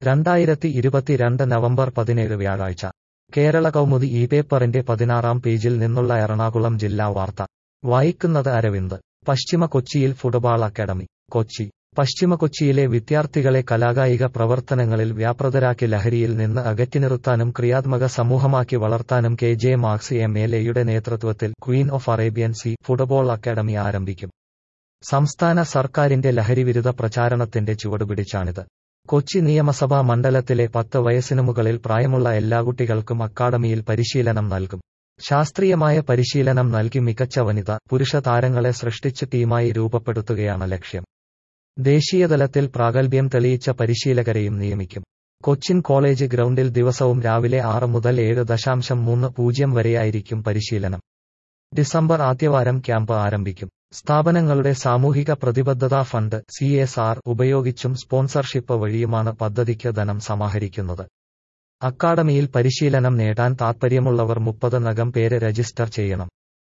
രണ്ടായിരത്തി ഇരുപത്തിരണ്ട് നവംബർ പതിനേഴ് വ്യാഴാഴ്ച കേരള കൗമുദി ഈ പേപ്പറിന്റെ പതിനാറാം പേജിൽ നിന്നുള്ള എറണാകുളം ജില്ലാ വാർത്ത വായിക്കുന്നത് അരവിന്ദ് പശ്ചിമ കൊച്ചിയിൽ ഫുട്ബോൾ അക്കാദമി കൊച്ചി പശ്ചിമ കൊച്ചിയിലെ വിദ്യാർത്ഥികളെ കലാകായിക പ്രവർത്തനങ്ങളിൽ വ്യാപൃതരാക്കി ലഹരിയിൽ നിന്ന് അകറ്റിനിർത്താനും ക്രിയാത്മക സമൂഹമാക്കി വളർത്താനും K J Marx M L എയുടെ നേതൃത്വത്തിൽ queen of Arabian sea football academy ആരംഭിക്കും സംസ്ഥാന സർക്കാരിന്റെ ലഹരിവിരുദ്ധ പ്രചാരണത്തിന്റെ ചുവടുപിടിച്ചാണിത് കൊച്ചി നിയമസഭാ മണ്ഡലത്തിലെ പത്ത് വയസ്സിനു മുകളിൽ പ്രായമുള്ള എല്ലാ കുട്ടികൾക്കും അക്കാദമിയിൽ പരിശീലനം നൽകും ശാസ്ത്രീയമായ പരിശീലനം നൽകി മികച്ച വനിത പുരുഷ താരങ്ങളെ സൃഷ്ടിച്ച് ടീമായി രൂപപ്പെടുത്തുകയാണ് ലക്ഷ്യം ദേശീയതലത്തിൽ പ്രാഗൽഭ്യം തെളിയിച്ച പരിശീലകരെയും നിയമിക്കും കൊച്ചിൻ കോളേജ് ഗ്രൗണ്ടിൽ ദിവസവും രാവിലെ ആറ് മുതൽ ഏഴ് ദശാംശം മൂന്ന് പൂജ്യം വരെയായിരിക്കും പരിശീലനം ഡിസംബർ ആദ്യവാരം ക്യാമ്പ് ആരംഭിക്കും സ്ഥാപനങ്ങളുടെ സാമൂഹിക പ്രതിബദ്ധതാ ഫണ്ട് സി എസ് ആർ ഉപയോഗിച്ചും സ്പോൺസർഷിപ്പ് വഴിയുമാണ് പദ്ധതിക്ക് ധനം സമാഹരിക്കുന്നത് അക്കാദമിയിൽ പരിശീലനം നേടാൻ താൽപ്പര്യമുള്ളവർ മുപ്പത് നകം പേര് രജിസ്റ്റർ ചെയ്യണം